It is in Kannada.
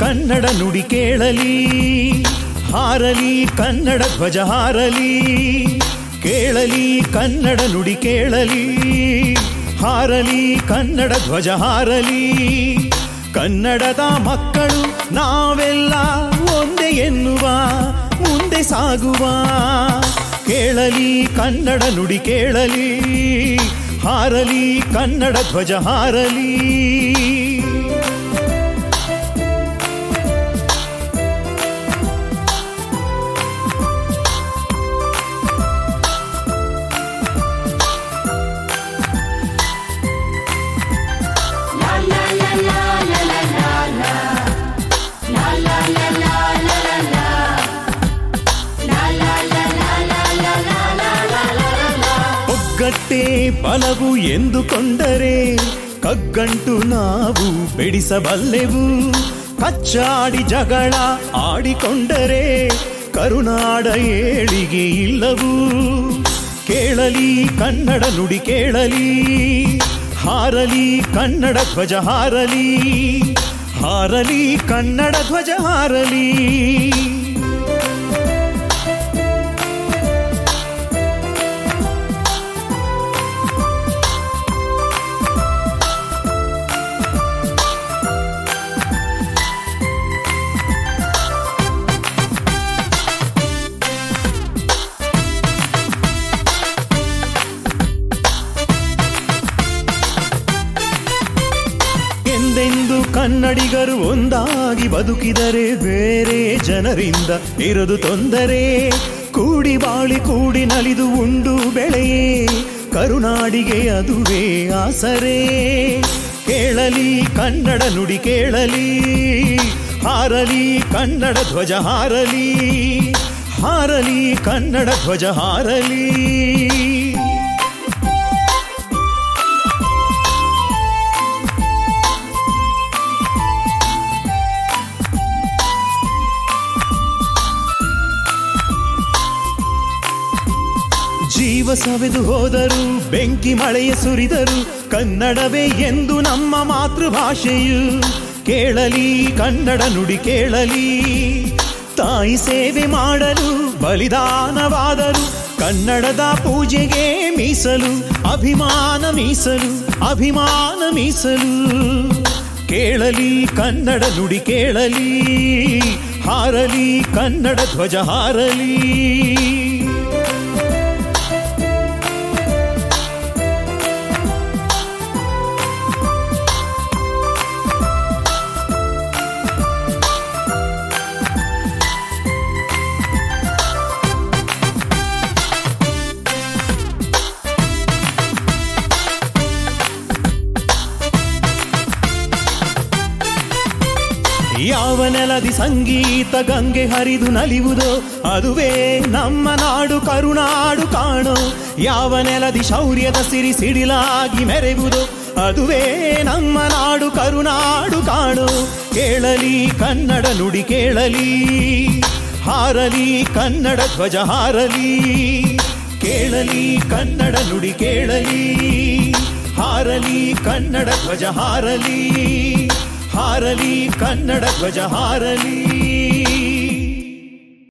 ಕನ್ನಡ ನುಡಿ ಕೇಳಲಿ ಹಾರಲಿ ಕನ್ನಡ ಧ್ವಜ ಹಾರಲಿ ಕೇಳಲಿ ಕನ್ನಡ ನುಡಿ ಕೇಳಲಿ ಹಾರಲಿ ಕನ್ನಡ ಧ್ವಜ ಹಾರಲಿ ಕನ್ನಡದ ಮಕ್ಕಳು ನಾವೆಲ್ಲ ಒಂದೇ ಎನ್ನುವ ಮುಂದೆ ಸಾಗುವ ಕೇಳಲಿ ಕನ್ನಡ ನುಡಿ ಕೇಳಲಿ ಹಾರಲಿ ಕನ್ನಡ ಧ್ವಜ ಹಾರಲಿ ಒಗ್ಗಟ್ಟೇ ಬಲವು ಎಂದುಕೊಂಡರೆ ಕಗ್ಗಂಟು ನಾವು ಬೆಡಿಸಬಲ್ಲೆವು ಕಚ್ಚಾಡಿ ಜಗಳ ಆಡಿಕೊಂಡರೆ ಕರುನಾಡ ಏಳಿಗೆ ಇಲ್ಲವು ಕೇಳಲಿ ಕನ್ನಡ ನುಡಿ ಕೇಳಲಿ ಹಾರಲಿ ಕನ್ನಡ ಧ್ವಜ ಹಾರಲಿ ಹಾರಲಿ ಕನ್ನಡ ಧ್ವಜ ಹಾರಲಿ ಎಂದೆಂದು ಕನ್ನಡಿಗರು ಒಂದಾಗಿ ಬದುಕಿದರೆ ಬೇರೆ ಜನರಿಂದ ಇರದು ತೊಂದರೆ ಕೂಡಿ ಬಾಳಿ ಕೂಡಿ ನಲಿದು ಉಂಡು ಬೆಳೆಯೇ ಕರುನಾಡಿಗೆ ಅದುವೇ ಆಸರೆ ಕೇಳಲಿ ಕನ್ನಡ ನುಡಿ ಕೇಳಲಿ ಹಾರಲಿ ಕನ್ನಡ ಧ್ವಜ ಹಾರಲಿ ಹಾರಲಿ ಕನ್ನಡ ಧ್ವಜ ಹಾರಲಿ ಜೀವ ಸವೆದು ಹೋದರು ಬೆಂಕಿ ಮಳೆಯ ಸುರಿದರು ಕನ್ನಡವೇ ಎಂದು ನಮ್ಮ ಮಾತೃಭಾಷೆಯು ಕೇಳಲಿ ಕನ್ನಡ ನುಡಿ ಕೇಳಲಿ ತಾಯಿ ಸೇವೆ ಮಾಡಲು ಬಲಿದಾನವಾದರು ಕನ್ನಡದ ಪೂಜೆಗೆ ಮೀಸಲು ಅಭಿಮಾನ ಮೀಸಲು ಅಭಿಮಾನ ಮೀಸಲು ಕೇಳಲಿ ಕನ್ನಡ ನುಡಿ ಕೇಳಲಿ ಹಾರಲಿ ಕನ್ನಡ ಧ್ವಜ ಹಾರಲಿ ಯಾವ ನೆಲದಿ ಸಂಗೀತ ಗಂಗೆ ಹರಿದು ನಲಿವುದೋ ಅದುವೇ ನಮ್ಮ ನಾಡು ಕರುನಾಡು ಕಾಣೋ ಯಾವ ನೆಲದಿ ಶೌರ್ಯದ ಸಿರಿ ಸಿಡಿಲಾಗಿ ಮೆರೆವುದೋ ಅದುವೇ ನಮ್ಮ ನಾಡು ಕರುನಾಡು ಕಾಣೋ ಕೇಳಲಿ ಕನ್ನಡ ನುಡಿ ಕೇಳಲಿ ಹಾರಲಿ ಕನ್ನಡ ಧ್ವಜ ಹಾರಲಿ ಕೇಳಲಿ ಕನ್ನಡ ನುಡಿ ಕೇಳಲಿ ಹಾರಲಿ ಕನ್ನಡ ಧ್ವಜ ಹಾರಲಿ ಹಾರಲಿ ಕನ್ನಡ ಧ್ವಜ ಹಾರಲಿ